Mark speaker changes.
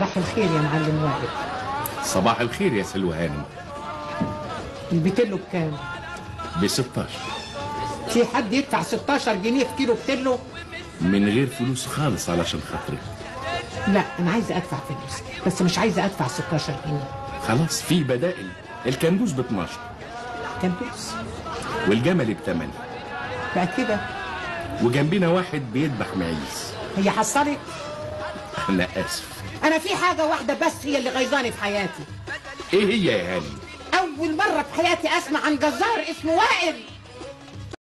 Speaker 1: صباح الخير يا معلم وائل
Speaker 2: صباح الخير يا سلوى هانم
Speaker 1: البتلو بكام؟
Speaker 2: ب 16
Speaker 1: في حد يدفع 16 جنيه في كيلو بتلو؟
Speaker 2: من غير فلوس خالص علشان خاطري
Speaker 1: لا انا عايزه ادفع فلوس بس مش عايزه ادفع 16 جنيه
Speaker 2: خلاص في بدائل الكندوز ب 12
Speaker 1: كندوز
Speaker 2: والجمل ب 8
Speaker 1: بقى كده
Speaker 2: وجنبنا واحد بيذبح معيز
Speaker 1: هي حصلت
Speaker 2: انا اسف
Speaker 1: انا في حاجه واحده بس هي اللي غيظاني في حياتي
Speaker 2: ايه هي يا هانم
Speaker 1: اول مره في حياتي اسمع عن جزار اسمه وائل